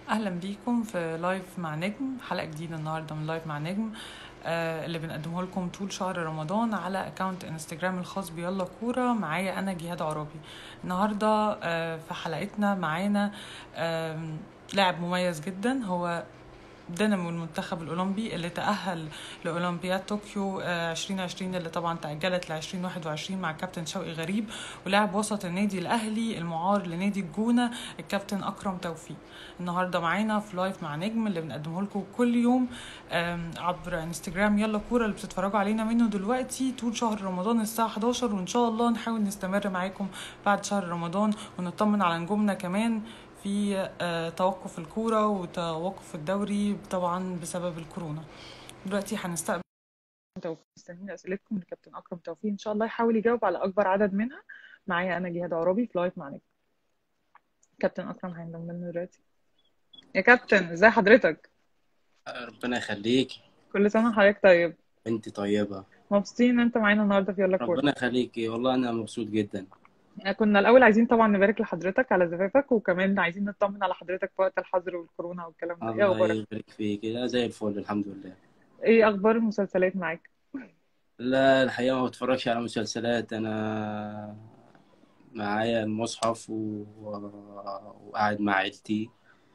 اهلا بيكم في لايف مع نجم حلقه جديده النهارده من لايف مع نجم آه اللي بنقدمه لكم طول شهر رمضان على اكونت انستجرام الخاص بيلا كوره معايا انا جهاد عرابي النهارده آه في حلقتنا معانا آه لاعب مميز جدا هو دينامو المنتخب الأولمبي اللي تأهل لأولمبياد طوكيو آه، 2020 اللي طبعا تأجلت ل 2021 مع كابتن شوقي غريب ولاعب وسط النادي الأهلي المعار لنادي الجونة الكابتن أكرم توفيق النهارده معانا في لايف مع نجم اللي بنقدمه لكم كل يوم آم، عبر انستجرام يلا كورة اللي بتتفرجوا علينا منه دلوقتي طول شهر رمضان الساعة 11 وإن شاء الله نحاول نستمر معاكم بعد شهر رمضان ونطمن على نجومنا كمان في آه، توقف الكورة وتوقف الدوري طبعا بسبب الكورونا دلوقتي هنستقبل توفيق مستنيين أسئلتكم لكابتن أكرم توفيق إن شاء الله يحاول يجاوب على أكبر عدد منها معايا أنا جهاد عرابي في لايف مع نجم كابتن أكرم هينضم لنا دلوقتي يا كابتن ازي حضرتك ربنا يخليكي كل سنة وحضرتك طيب انت طيبة مبسوطين ان انت معانا النهارده في يلا كورة ربنا يخليكي والله انا مبسوط جدا كنا الأول عايزين طبعا نبارك لحضرتك على زفافك وكمان عايزين نطمن على حضرتك في وقت الحظر والكورونا والكلام ده ايه الله أخبارك؟ يبارك فيكي لا زي الفل الحمد لله ايه أخبار المسلسلات معاك؟ لا الحقيقة ما بتفرجش على مسلسلات انا معايا المصحف و... وقاعد مع عيلتي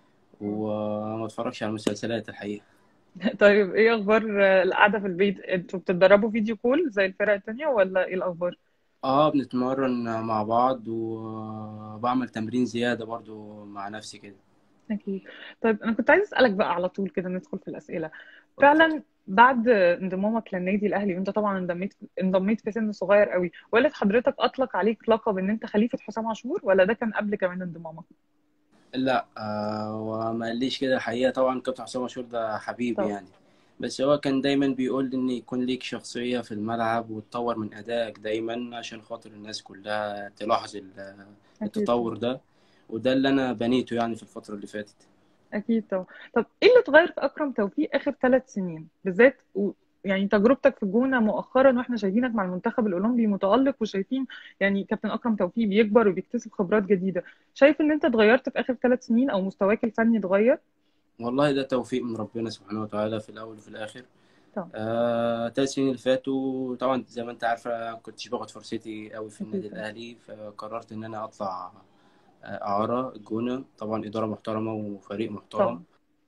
وما بتفرجش على مسلسلات الحقيقة طيب ايه اخبار آه، القعده في البيت انتوا بتتدربوا فيديو كول زي الفرق التانية ولا ايه الاخبار اه بنتمرن مع بعض وبعمل تمرين زيادة برضو مع نفسي كده اكيد طيب انا كنت عايز اسالك بقى على طول كده ندخل في الاسئله اتفضل فعلا بعد انضمامك للنادي الاهلي وانت طبعا انضميت انضميت في سن صغير قوي والد حضرتك اطلق عليك لقب ان انت خليفه حسام عاشور ولا ده كان قبل كمان انضمامك لا آه وما قاليش كده الحقيقة طبعا كابتن حسام عاشور ده حبيبي طب يعني بس هو كان دايما بيقول ان يكون ليك شخصية في الملعب وتطور من أدائك دايما عشان خاطر الناس كلها تلاحظ ال- اكيد التطور ده وده اللي انا بنيته يعني في الفترة اللي فاتت اكيد طبعا طب ايه اللي اتغير في اكرم توفيق اخر ثلاث سنين بالذات و... يعني تجربتك في الجونه مؤخرا واحنا شايفينك مع المنتخب الاولمبي متالق وشايفين يعني كابتن اكرم توفيق بيكبر وبيكتسب خبرات جديدة شايف ان انت اتغيرت في اخر ثلاث سنين او مستواك الفني اتغير والله ده توفيق من ربنا سبحانه وتعالى في الأول وفي الآخر طبعا آه تلات سنين اللي فاتوا طبعا زي ما انت عارفة كنتش باخد فرصتي قوي في النادي اكيد طبعا الأهلي فقررت ان انا اطلع آه، إعارة الجونة طبعا إدارة محترمة وفريق محترم طبعا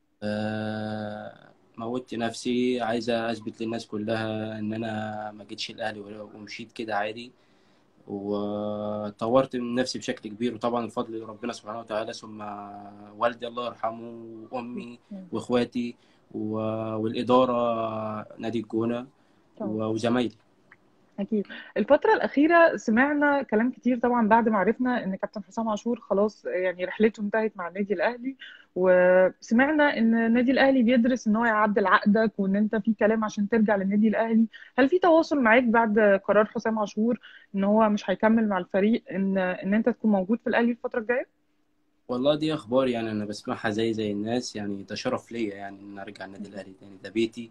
آه، موتت نفسي عايزة أثبت للناس كلها إن أنا ما جيتش الأهلي ومشيت كده عادي وطورت من نفسي بشكل كبير وطبعا الفضل لربنا سبحانه وتعالى ثم والدي الله يرحمه وأمي وإخواتي و- والإدارة نادي الجونة طبعا و- وزمايلي أكيد الفترة الأخيرة سمعنا كلام كتير طبعا بعد ما عرفنا إن كابتن حسام عاشور خلاص يعني رحلته انتهت مع النادي الأهلي وسمعنا إن النادي الأهلي بيدرس إن هو يعدل عقدك وإن أنت في كلام عشان ترجع للنادي الأهلي هل في تواصل معاك بعد قرار حسام عاشور إن هو مش هيكمل مع الفريق إن إن أنت تكون موجود في الأهلي الفترة الجاية؟ والله دي أخبار يعني أنا بسمعها زي زي الناس يعني ده شرف ليا يعني إن أرجع النادي الأهلي تاني ده بيتي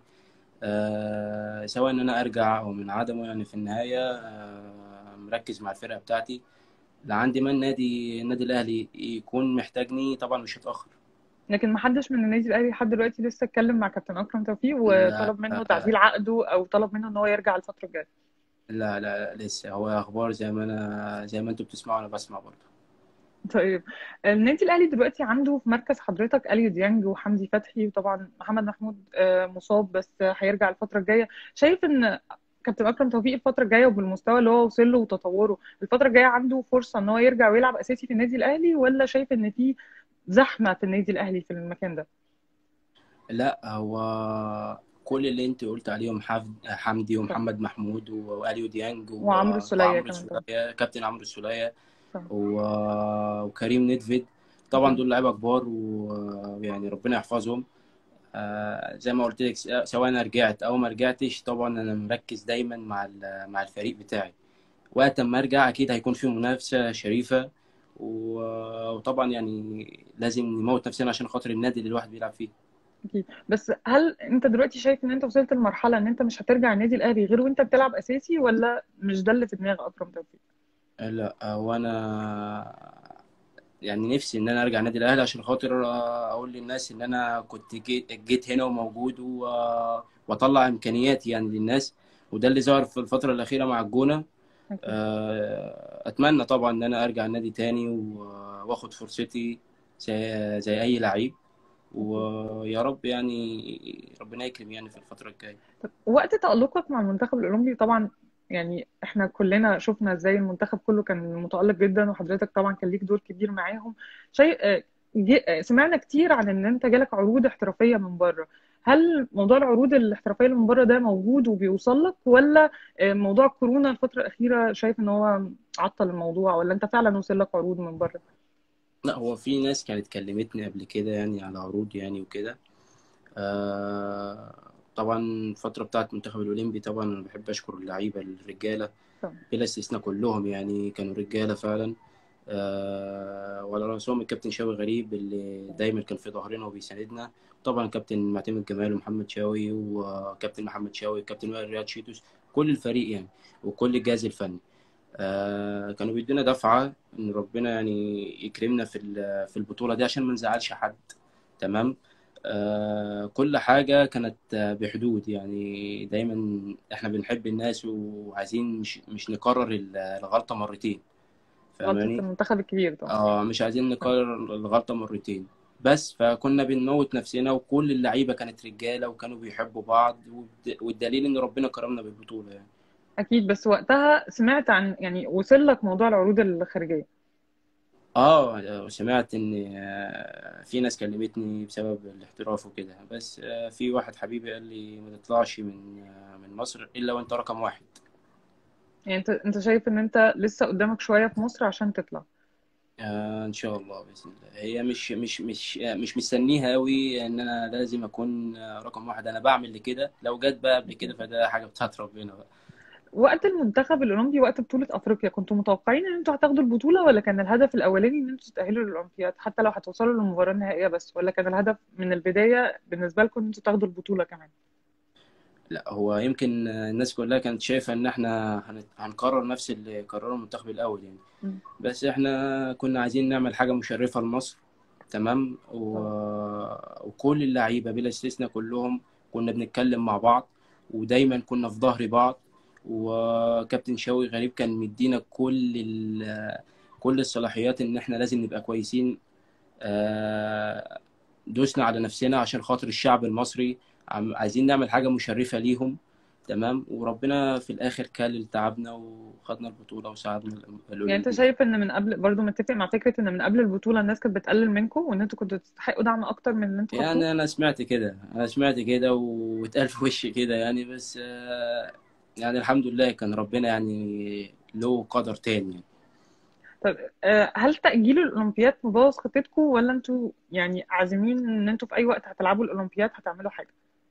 آه سواء ان انا ارجع او من عدمه يعني في النهايه آه مركز مع الفرقه بتاعتي لعندي ما النادي النادي الاهلي يكون محتاجني طبعا مش هتاخر لكن ما حدش من النادي الأهلي لحد دلوقتي لسه اتكلم مع كابتن أكرم توفيق لا وطلب منه تعديل عقده أو طلب منه إن هو يرجع الفترة الجاية لا لا, لا لسه هو اخبار زي ما انا زي ما انتوا بتسمعوا انا بسمع برضه طيب النادي الاهلي دلوقتي عنده في مركز حضرتك اليو ديانج وحمدي فتحي وطبعا محمد محمود آه، مصاب بس هيرجع الفتره الجايه شايف ان كابتن اكرم توفيق الفتره الجايه وبالمستوى اللي هو وصل له وتطوره الفتره الجايه عنده فرصه ان هو يرجع ويلعب اساسي في النادي الاهلي ولا شايف ان في زحمه في النادي الاهلي في المكان ده لا هو كل اللي انت قلت عليهم حف- حمدي طبعا ومحمد محمود واليو ديانج و- وعمرو السوليه وعمرو كمان طبعا السولية كابتن عمرو السولية طبعا و- وكريم ندفيد طبعا اكيد دول لعيبه كبار ويعني ربنا يحفظهم آه، زي ما قلت لك س- سواء انا رجعت او ما رجعتش طبعا انا مركز دايما مع ال- مع الفريق بتاعي وقت ما ارجع اكيد هيكون في منافسه شريفه و- وطبعا يعني لازم نموت نفسنا عشان خاطر النادي اللي الواحد بيلعب فيه اكيد بس هل انت دلوقتي شايف ان انت وصلت لمرحله ان انت مش هترجع النادي الاهلي غير وانت بتلعب اساسي ولا مش ده اللي في دماغ اكرم توفيق لا وانا يعني نفسي ان انا ارجع النادي الاهلي عشان خاطر آه، اقول للناس ان انا كنت جيت, جيت هنا وموجود و... آه، واطلع امكانياتي يعني للناس وده اللي ظهر في الفتره الاخيره مع الجونه أكيد. آه، اتمنى طبعا ان انا ارجع النادي تاني و- واخد فرصتي زي زي اي لعيب ويا رب يعني ربنا يكرم يعني في الفتره الجايه طب وقت تألقك مع المنتخب الأولمبي طبعا يعني احنا كلنا شفنا ازاي المنتخب كله كان متألق جدا وحضرتك طبعا كان ليك دور كبير معاهم شيء آه، جي- آه، سمعنا كتير عن ان انت جالك عروض احترافية من بره هل موضوع العروض الاحترافية اللي من بره ده موجود وبيوصل لك ولا آه، موضوع كورونا الفترة الأخيرة شايف ان هو عطل الموضوع ولا انت فعلا وصل لك عروض من بره؟ لا هو في ناس كانت كلمتني قبل كده يعني على عروض يعني وكده آه طبعا الفتره بتاعت المنتخب الاولمبي طبعا انا بحب اشكر اللعيبه الرجاله طبعا بلا استثناء كلهم يعني كانوا رجاله فعلا آه وعلى رأسهم الكابتن شاوي غريب اللي دايما كان في ظهرنا وبيساندنا طبعا كابتن معتمد جمال ومحمد شاوي وكابتن محمد شاوي كابتن وائل رياض شيتوس كل الفريق يعني وكل الجهاز الفني آه كانوا بيدونا دفعة إن ربنا يعني يكرمنا في ال- في البطولة دي عشان ما نزعلش حد تمام آه كل حاجة كانت آه، بحدود يعني دايما احنا بنحب الناس وعايزين مش مش نكرر ال- الغلطة مرتين غلطة فاهماني المنتخب الكبير طبعا اه مش عايزين نكرر الغلطة مرتين بس فكنا بنموت نفسنا وكل اللعيبة كانت رجالة وكانوا بيحبوا بعض والد- والدليل ان ربنا كرمنا بالبطولة يعني أكيد بس وقتها سمعت عن يعني وصل لك موضوع العروض الخارجية اه سمعت ان آه، في ناس كلمتني بسبب الاحتراف وكده بس آه، في واحد حبيبي قال لي ما تطلعش من آه، من مصر الا وانت رقم واحد يعني انت انت شايف ان انت لسه قدامك شوية في مصر عشان تطلع آه ان شاء الله باذن الله هي مش مش مش آه، مش مستنيها قوي ان انا لازم اكون آه، رقم واحد انا بعمل لكده لو جت بقى قبل كده فده حاجه بتاعت ربنا بقى وقت المنتخب الأولمبي وقت بطولة أفريقيا كنتوا متوقعين ان انتوا هتاخدوا البطولة ولا كان الهدف الأولاني ان انتوا تتأهلوا للأولمبياد حتى لو هتوصلوا للمباراة النهائية بس ولا كان الهدف من البداية بالنسبة لكم ان انتوا تاخدوا البطولة كمان لا هو يمكن آه، الناس كلها كانت شايفه ان احنا هنت- هنكرر نفس اللي كرره المنتخب الاول يعني مم. بس احنا كنا عايزين نعمل حاجه مشرفه لمصر تمام و... طبعا وكل اللعيبه بلا استثناء كلهم كنا بنتكلم مع بعض ودايما كنا في ظهر بعض وكابتن شوقي غريب كان مدينا كل ال... كل الصلاحيات ان احنا لازم نبقى كويسين آه، دوسنا على نفسنا عشان خاطر الشعب المصري عم... عايزين نعمل حاجه مشرفه ليهم تمام وربنا في الاخر كلل تعبنا وخدنا البطوله وساعدنا يعني انت الاولمبياد شايف ان من قبل برضو متفق مع فكرة ان من قبل البطولة الناس كانت بتقلل منكم وان انتوا كنتوا تستحقوا دعم اكتر من اللي انتوا خدتوه يعني انا سمعت كده انا سمعت كده واتقال في وشي كده يعني بس آه، يعني الحمد لله كان ربنا يعني له قدر تاني يعني. طب آه، هل تأجيل الأولمبياد مبوظ خطتكم ولا انتوا يعني عازمين ان انتوا في اي وقت هتلعبوا الأولمبياد هتعملوا حاجة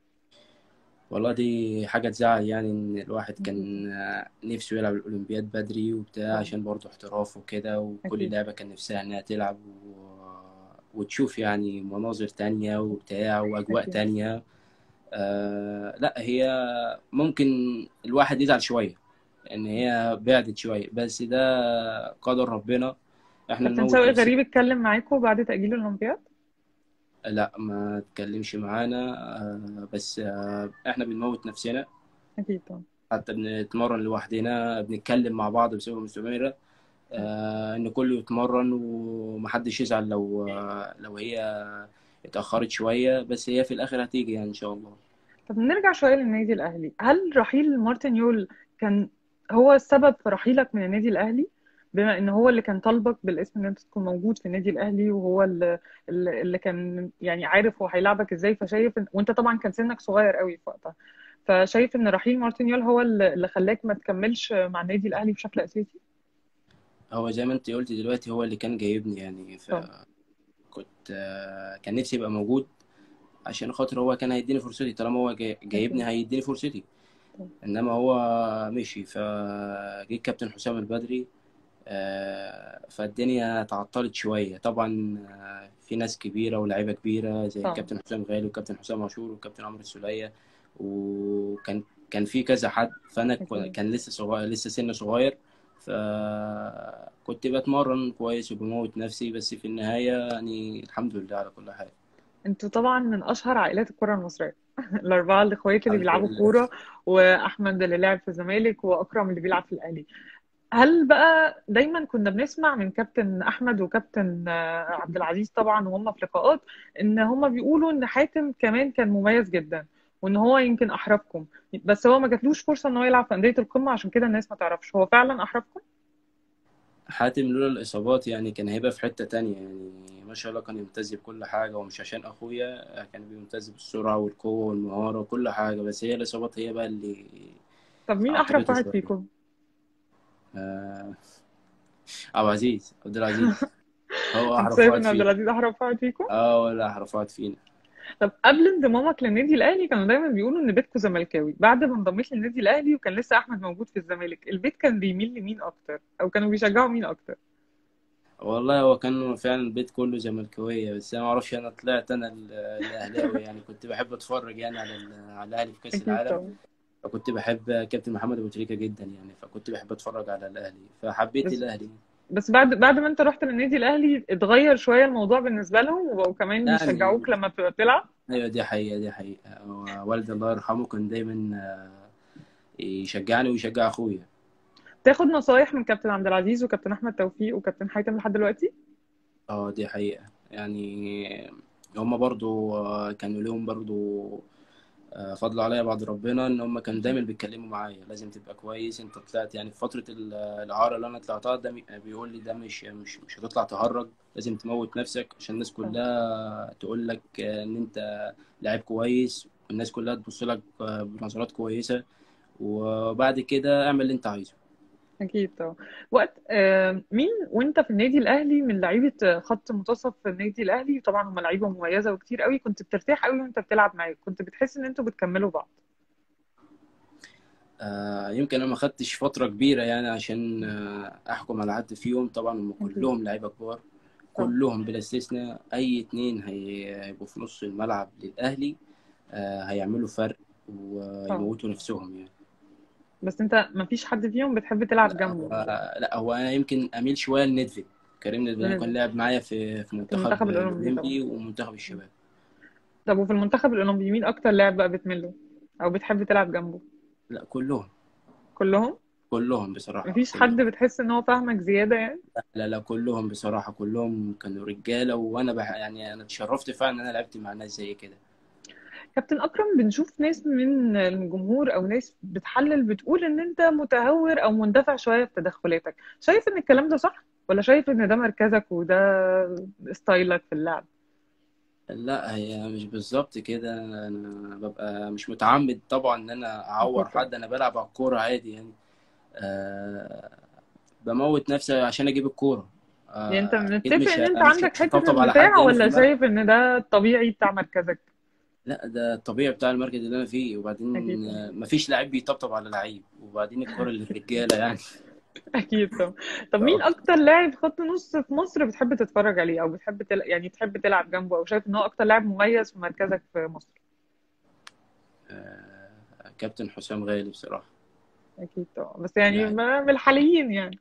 والله دي حاجة تزعل يعني إن الواحد أكيد كان آه، نفسه يلعب الأولمبياد بدري وبتاع طبعا عشان برضه احتراف وكده وكل أكيد لعبة كان نفسها إنها تلعب و... وتشوف يعني مناظر تانية وبتاع وأجواء أكيد تانية آه لا هي ممكن الواحد يزعل شوية إن هي بعدت شوية بس ده قدر ربنا إحنا كابتن نموت شوقي نفسنا غريب اتكلم معاكم بعد تأجيل الأولمبياد لا ما تكلمش معانا آه بس آه إحنا بنموت نفسنا أكيد طبعا حتى بنتمرن لوحدنا بنتكلم مع بعض بصفة مستمرة آه إن كله يتمرن ومحدش يزعل لو آه لو هي اتأخرت شوية بس هي في الآخر هتيجي يعني إن شاء الله طب نرجع شوية للنادي الأهلي هل رحيل مارتن يول كان هو السبب في رحيلك من النادي الأهلي بما ان هو اللي كان طالبك بالاسم ان انت تكون موجود في النادي الاهلي وهو اللي, اللي كان يعني عارف هو هيلعبك ازاي فشايف إن وانت طبعا كان سنك صغير قوي في وقتها فشايف ان رحيل مارتن يول هو اللي اللي خلاك ما تكملش مع النادي الاهلي بشكل اساسي هو زي ما أنت قلت دلوقتي هو اللي كان جايبني يعني طبعا فكنت آه كان نفسي يبقى موجود عشان خاطر هو كان هيديني فرصتي طالما هو جاي- جايبني اكيد هيديني فرصتي طبعا. انما هو مشي فجه كابتن حسام البدري آه، فالدنيا تعطلت شويه طبعا آه، في ناس كبيره ولاعيبه كبيره زي طبعا الكابتن حسام غالي والكابتن حسام عاشور والكابتن عمرو السوليه وكان كان في كذا حد فانا كو- اكيد كان لسه صغير لسه سن صغير فكنت بتمرن كويس وبموت نفسي بس في النهاية يعني الحمد لله على كل حال انتوا طبعا من اشهر عائلات الكره المصريه الاربعه الاخوات اللي الحمد بيلعبوا لله كوره واحمد اللي لعب في الزمالك واكرم اللي بيلعب في الاهلي هل بقى دايما كنا بنسمع من كابتن احمد وكابتن آه، عبد العزيز طبعا وهم في لقاءات ان هم بيقولوا ان حاتم كمان كان مميز جدا وان هو يمكن احرفكم بس هو ما جاتلوش فرصه ان هو يلعب في انديه القمه عشان كده الناس ما تعرفش هو فعلا احرفكم حاتم لولا الإصابات يعني كان هيبقى في حتة تانية يعني ما شاء الله كان يمتاز بكل حاجة ومش عشان أخويا كان بيمتاز بالسرعة والقوة والمهارة وكل حاجة بس هي الإصابات هي بقى اللي طب مين احرف عطلته واحد شوية فيكم آه، عبد العزيز عبد العزيز هو انت أحرف شايف واحد ان عبد فينا العزيز احرف واحد فيكم اه ولا أحرف واحد فينا طب قبل انضمامك للنادي الاهلي كانوا دايما بيقولوا ان بيتكو زملكاوي بعد ما انضميت للنادي الاهلي وكان لسه احمد موجود في الزمالك البيت كان بيميل لمين اكتر او كانوا بيشجعوا مين اكتر والله هو كان فعلا البيت كله زملكاوية بس أنا معرفش أنا طلعت أنا ال- الأهلاوي يعني كنت بحب أتفرج يعني على ال- على الأهلي في كأس اكيد العالم طبعا فكنت بحب كابتن محمد أبو تريكة جدا يعني فكنت بحب أتفرج على الأهلي فحبيت بس الأهلي بس بعد بعد ما انت رحت للنادي الاهلي اتغير شويه الموضوع بالنسبه لهم وبقوا كمان يعني بيشجعوك لما بتبقى بتلعب ايوه دي حقيقة دي حقيقة هو والدي الله يرحمه كان دايما آه، يشجعني ويشجع اخويا تاخد نصايح من كابتن عبد العزيز وكابتن احمد توفيق وكابتن حاتم لحد دلوقتي اه دي حقيقة يعني هما برضو آه، كانوا لهم برضو آه، فضل عليا بعد ربنا ان هم كانوا دايما بيتكلموا معايا لازم تبقى كويس انت طلعت يعني في فترة ال- الاعارة اللي انا طلعتها ده بي- بيقول لي ده مش مش مش هتطلع تهرج لازم تموت نفسك عشان الناس طبعا كلها تقول لك آه، ان انت لاعب كويس والناس كلها تبص لك آه، بنظرات كويسة وبعد كده اعمل اللي انت عايزه اكيد طبعا وقت آه، مين وانت في النادي الاهلي من لعيبه خط منتصف في النادي الاهلي طبعا هم لعيبه مميزه وكتير قوي كنت بترتاح قوي وانت بتلعب معاك كنت بتحس ان انتوا بتكملوا بعض آه، يمكن انا ما خدتش فترة كبيرة يعني عشان آه، احكم على حد فيهم طبعا هم اكيد كلهم لعيبة كبار طبعا كلهم بلا استثناء اي اتنين هي- هيبقوا في نص الملعب للاهلي آه، هيعملوا فرق طبعا ويموتوا نفسهم يعني بس انت ما فيش حد فيهم بتحب تلعب لا هو جنبه لا هو انا يمكن اميل شويه لندفيد كريم ندفيد لانه كان لازم لعب معايا في في في منتخب المنتخب الاولمبي طبعا الاولمبي ومنتخب الشباب طب وفي المنتخب الاولمبي مين اكتر لاعب بقى بتميل له او بتحب تلعب جنبه لا كلهم كلهم كلهم بصراحه مفيش حد كلهم بتحس ان هو فاهمك زياده يعني لا لا كلهم بصراحه كلهم كانوا رجاله وانا بح يعني انا اتشرفت فعلا ان انا لعبت مع ناس زي كده كابتن اكرم بنشوف ناس من الجمهور او ناس بتحلل بتقول ان انت متهور او مندفع شويه في تدخلاتك شايف ان الكلام ده صح ولا شايف ان ده مركزك وده ستايلك في اللعب لا هي مش بالظبط كده انا ببقى مش متعمد طبعا ان انا اعور اكيد طبعا حد انا بلعب على الكوره عادي يعني أه بموت نفسي عشان اجيب الكوره يعني انت أه اكيد متفق مش ان انت مش عندك مش حته هطبطب على حد الدفاع يعني في ولا الملعب شايف ان ده الطبيعي بتاع مركزك لا ده الطبيعي بتاع المركز اللي انا فيه وبعدين اكيد طبعا آه، مفيش لعيب بيطبطب على لعيب وبعدين الكوره للرجاله يعني اكيد طبعا طب مش مين اكتر اكتر لاعب خط نص في مصر بتحب تتفرج عليه او بتحب تل... يعني تحب تلعب جنبه او شايف ان هو اكتر لاعب مميز في مركزك في مصر آه، كابتن حسام غالي بصراحه اكيد طبعا بس يعني يعني ما- من الحاليين يعني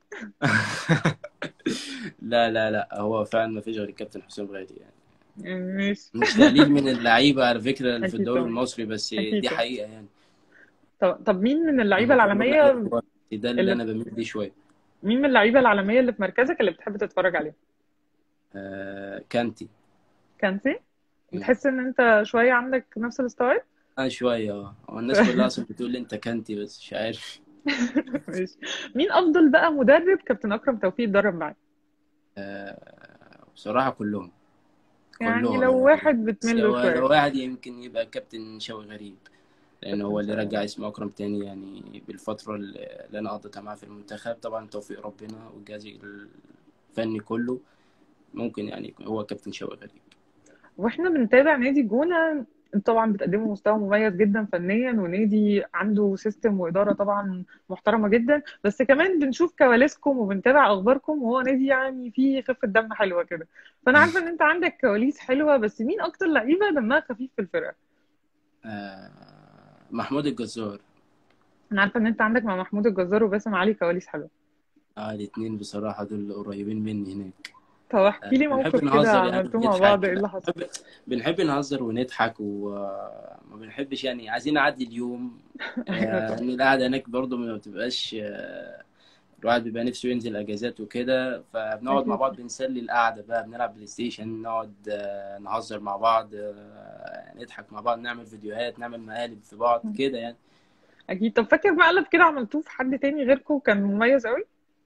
لا لا لا هو فعلا مفيش غير الكابتن حسام غالي يعني يعني ماشي مش تقليل من اللعيبه على فكره اللي في اكيد الدوري طبعا المصري بس اكيد دي طبعا حقيقه يعني طب طب مين من اللعيبه هم كلهم لعيبه العالميه كبار ده اللي اللي انا بميل ليه شويه مين من اللعيبه العالميه اللي في مركزك اللي بتحب تتفرج عليهم آه، كانتي كانتي مم. بتحس ان انت شويه عندك نفس الستايل اه شويه اه هو الناس كلها اصلا بتقول لي انت كانتي بس مش عارف ماشي مين افضل بقى مدرب كابتن اكرم توفيق اتدرب معاه آه، بصراحه كلهم يعني كلهم لو يعني واحد بس بتميل له هو لو شويه واحد يمكن يبقى كابتن شوقي غريب لأن هو كابتن اللي شويه رجع اسم أكرم تاني يعني بالفترة اللي اللي أنا قضيتها معاه في المنتخب طبعا توفيق ربنا والجهاز الفني كله ممكن يعني هو كابتن شوقي غريب واحنا بنتابع نادي الجونة طبعا بتقدموا مستوى مميز جدا فنيا ونادي عنده سيستم وإدارة طبعا محترمة جدا بس كمان بنشوف كواليسكم وبنتابع أخباركم وهو نادي يعني فيه خفة دم حلوة كده فأنا عارفة إن أنت عندك كواليس حلوة بس مين أكتر لعيبة دمها خفيف في الفرقة؟ آه، محمود الجزار أنا عارفة إن أنت عندك مع محمود الجزار وباسم علي كواليس حلوة اه الاتنين بصراحة دول قريبين مني هناك طب احكي لي بنحب موقف كده نهزر يعني عملتوه مع بعض ايه ونضحك اللي حصل بنحب بنحب نهزر ونضحك وما بنحبش يعني عايزين نعدي اليوم ايوه آه، طبعا ان القعدة هناك برضه ما بتبقاش آه، الواحد بيبقى نفسه ينزل اجازات وكده فبنقعد مع اكيد بعض بنسلي القعدة بقى بنلعب بلاي ستيشن نقعد آه، نهزر مع بعض آه، نضحك مع بعض نعمل فيديوهات نعمل مقالب في بعض كده يعني اكيد طب فاكر مقلب كده عملتوه في حد تاني غيركم كان مميز قوي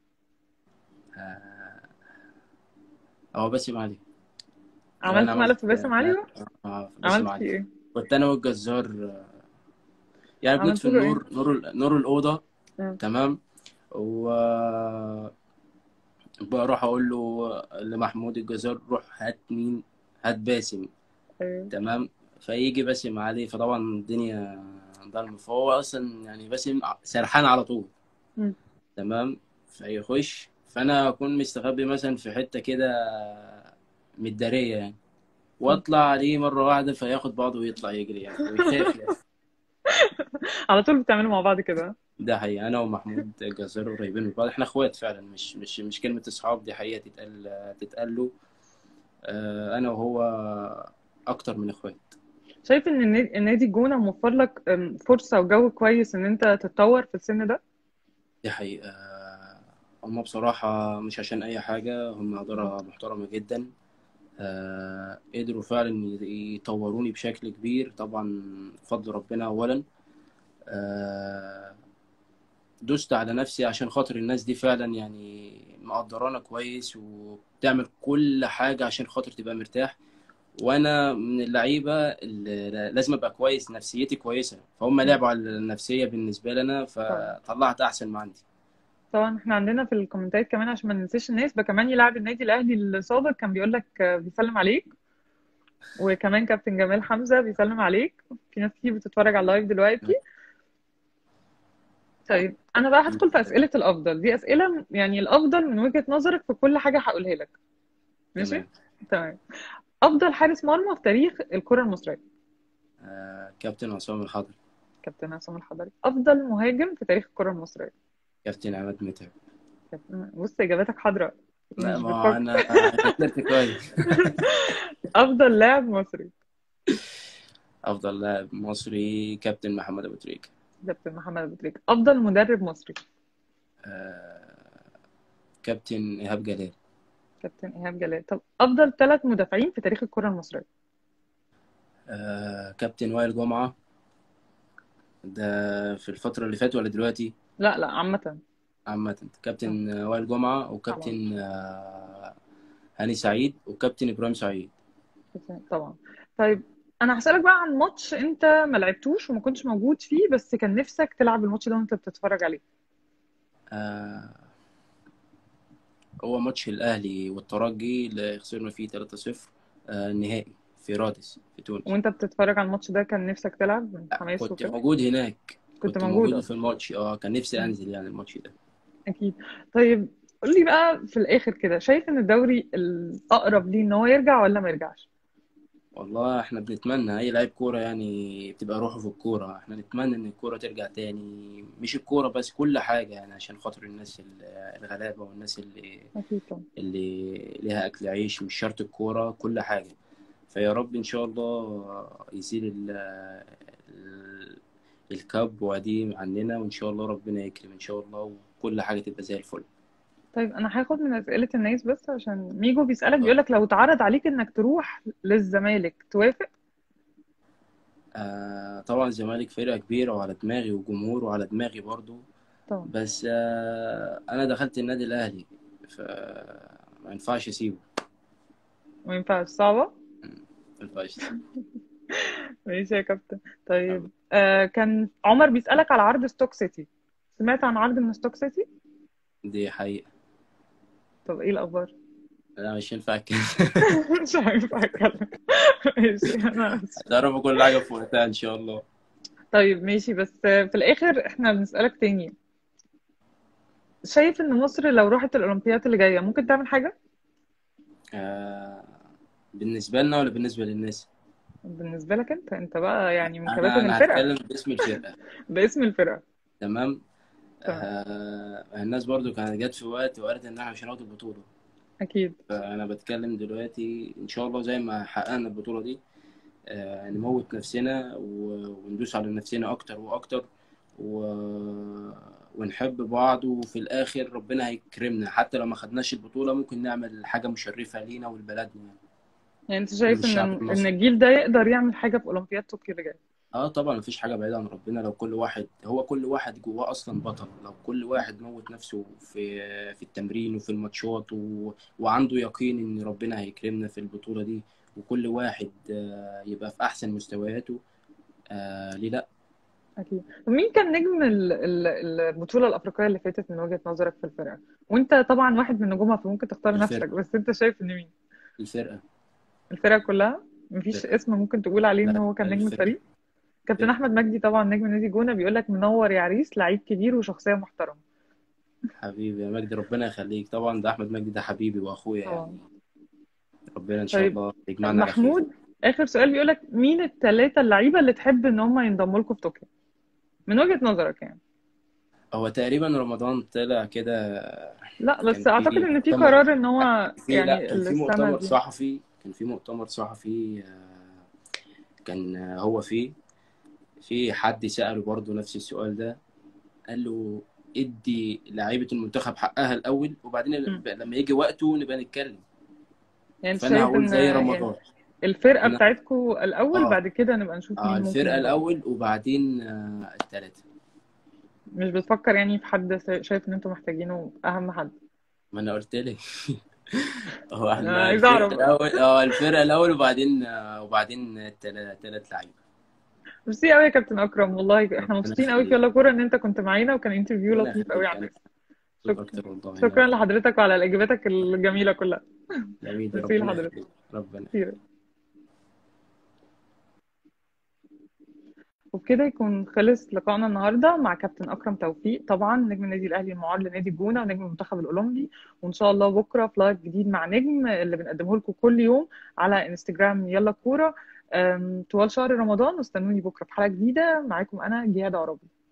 آه، هو باسم علي لو انا عملت مقلب عملت في باسم علي مقلب بقى؟ آه، في باسم عملت فيه علي ايه كنت انا والجزار آه، يعني بنطفي عملت له ايه النور نور نور الأوضة اه تمام و بروح اقول له لمحمود الجزار روح هات مين هات باسم ايوه تمام فيجي باسم عليه فطبعا الدنيا ضلمه فهو اصلا يعني باسم سرحان على طول مم. تمام فيخش فانا اكون مستخبي مثلا في حته كده متداريه يعني مم. واطلع عليه مره واحده فياخد بعضه ويطلع يجري يعني ويخاف يعني على طول بتعملوا مع بعض كده ده حقيقي انا ومحمود الجزار قريبين من بعض احنا اخوات فعلا مش مش مش كلمه اصحاب دي حقيقه تتقال تتقال له آه، انا وهو اكتر من اخوات شايف ان النا- النادي الجونة موفر لك أم، فرصة وجو كويس ان انت تتطور في السن ده دي حقيقة هم بصراحة مش عشان أي حاجة هم مم. إدارة محترمة جدا آه، قدروا فعلا يطوروني بشكل كبير طبعا بفضل ربنا أولا آه، دوست على نفسي عشان خاطر الناس دي فعلا يعني مقدرانا كويس وبتعمل كل حاجة عشان خاطر تبقى مرتاح وأنا من اللعيبة اللي لازم أبقى كويس نفسيتي كويسة فهم مم. لعبوا على النفسية بالنسبة لنا طبعا فطلعت أحسن ما عندي طبعا احنا عندنا في الكومنتات كمان عشان ما ننساش الناس كمان يلعب النادي الاهلي السابق كان بيقول لك آه، بيسلم عليك وكمان كابتن جمال حمزة بيسلم عليك في ناس كتير بتتفرج على اللايف دلوقتي طيب انا بقى هدخل في اسئله الافضل دي اسئله يعني الافضل من وجهه نظرك في كل حاجه هقولها لك ماشي تمام تمام افضل حارس مرمى في تاريخ الكره المصريه آه، كابتن عصام الحضري كابتن عصام الحضري افضل مهاجم في تاريخ الكره المصريه كابتن عماد متعب كابتن- بص اجاباتك حاضره لا مش ما هو بتفكر انا انا طلعت كويس افضل لاعب مصري افضل لاعب مصري كابتن محمد ابو تريكه كابتن محمد ابو تريكه افضل مدرب مصري آه، كابتن ايهاب جلال كابتن ايهاب جلال طب افضل ثلاث مدافعين في تاريخ الكره المصريه آه، كابتن وائل جمعه ده في الفتره اللي فاتت ولا دلوقتي لا لا عامه عامه كابتن وائل جمعه طبعا وكابتن آه، هاني سعيد وكابتن ابراهيم سعيد طبعا طيب انا هسألك بقى عن ماتش انت ما لعبتوش وما كنتش موجود فيه بس كان نفسك تلعب الماتش ده وانت بتتفرج عليه آه، هو ماتش الاهلي والترجي اللي خسرنا فيه 3-0 آه، النهائي في رادس في تونس وانت بتتفرج على الماتش ده كان نفسك تلعب من حماس كنت وكده موجود هناك كنت كنت موجود موجود في اصلا الماتش اه كان نفسي مم. انزل يعني الماتش ده اكيد طيب قول لي بقى في الاخر كده شايف ان الدوري الاقرب ليه ان هو يرجع ولا ما يرجعش والله احنا بنتمنى اي لعيب كوره يعني بتبقى روحه في الكوره احنا نتمنى ان الكوره ترجع تاني مش الكوره بس كل حاجه يعني عشان خاطر الناس ال- الغلابه والناس اللي اكيد طبعا اللي ليها اكل عيش مش شرط الكوره كل حاجه فيا رب ان شاء الله يزيل ال ال- الكب وعديم عننا وان شاء الله ربنا يكرم ان شاء الله وكل حاجه تبقى زي الفل طيب انا هاخد من اسئله الناس بس عشان ميجو بيسألك بيقول اتفضل لك لو اتعرض عليك انك تروح للزمالك توافق آه طبعا الزمالك فرقة كبيرة وعلى دماغي وجمهور وعلى دماغي برضو طبعا بس آه أنا دخلت النادي الأهلي فما ينفعش أسيبه ما ينفعش صعبه ما ينفعش أسيبه ماشي يا كابتن طيب آه كان عمر بيسألك على عرض ستوك سيتي سمعت عن عرض من ستوك سيتي دي حقيقة طب ايه الاخبار لا مش ينفع كده مش هينفع اتكلم ماشي انا اسف هتعرفوا كل حاجة في وقتها إن شاء الله طيب ماشي بس في الاخر احنا بنسألك تاني شايف ان مصر لو راحت الاولمبياد اللي جايه ممكن تعمل حاجه آه بالنسبة لنا ولا بالنسبة للناس بالنسبه لك انت انت بقى يعني من أنا كباتن أنا الفرقه هتكلم باسم الفرقة باسم الفرقه تمام آه الناس برضو كانت جت في وقت وقالت ان احنا مش هناخد البطولة اكيد فانا بتكلم دلوقتي ان شاء الله زي ما حققنا البطولة دي آه نموت نفسنا و- وندوس على نفسنا اكتر واكتر و... ونحب بعض وفي الاخر ربنا هيكرمنا حتى لو ما خدناش البطولة ممكن نعمل حاجة مشرفة لينا ولبلدنا يعني يعني انت شايف ان للشعب ان المصري الجيل ده يقدر يعمل حاجه في اولمبياد طوكيو اللي جاي اه طبعا مفيش حاجة بعيدة عن ربنا لو كل واحد هو كل واحد جواه اصلا بطل لو كل واحد موت نفسه في في التمرين وفي الماتشات و... وعنده يقين ان ربنا هيكرمنا في البطولة دي وكل واحد آه، يبقى في احسن مستوياته آه ليه لا اكيد طب مين كان نجم ال- ال- البطوله الافريقيه اللي فاتت من وجهه نظرك في الفرقه وانت طبعا واحد من نجومها فممكن تختار نفسك الفرقة بس انت شايف ان مين الفرقة الفرقه كلها مفيش الفرقة اسم ممكن تقول عليه ان لا هو كان نجم الفرقة الفريق كابتن الفرقة احمد مجدي طبعا نجم نادي جونه بيقول لك منور يا عريس لعيب كبير وشخصيه محترمه حبيبي يا مجدي ربنا يخليك طبعا ده احمد مجدي ده حبيبي واخويا طبعا يعني ربنا ان شاء طيب الله يجمعنا على خير محمود اخر سؤال بيقول لك مين الثلاثه اللعيبه اللي تحب ان هم ينضموا لكم في طوكيو من وجهه نظرك يعني هو تقريبا رمضان طلع كده لا بس كان اعتقد في ان في مؤتمر قرار ان هو في لا يعني كان في السنه مؤتمر دي صحفي كان في مؤتمر صحفي آه، كان آه، هو فيه في حد سأله برضه نفس السؤال ده قال له ادي لعيبة المنتخب حقها الأول وبعدين مم. لما يجي وقته نبقى نتكلم يعني انت فأنا شايف هقول ان زي يعني رمضان الفرقه أنا بتاعتكم الاول اه بعد كده نبقى نشوف اه مين ممكن الفرقة ينضم الأول وبعدين آه، التلاتة مش بتفكر يعني في حد شايف ان انتوا محتاجينه اهم حد ما أنا قلت لك هو انا احنا عايز الفرقة اعرف الأول اه الفرقة الأول وبعدين آه، وبعدين التلات تلات لعيبة ميرسي قوي يا كابتن اكرم والله احنا ربنا مبسوطين قوي في يخليك يلا كوره ان انت كنت معانا وكان انترفيو ربنا لطيف قوي يخليك أنا عنك مبسوط شكرا أكتر والله شكرا أنا لحضرتك وعلى اجاباتك الجميله كلها جميل ميرسي ربنا لحضرتك يخليك ربنا كتير وبكده يكون خلص لقائنا النهارده مع كابتن اكرم توفيق طبعا نجم النادي الاهلي المعار لنادي الجونه ونجم المنتخب الاولمبي وان شاء الله بكره في لايف جديد مع نجم اللي بنقدمه لكم كل يوم على انستجرام يلا كوره أم، طوال شهر رمضان واستنوني بكره في حلقه جديده معاكم انا جهاد عربي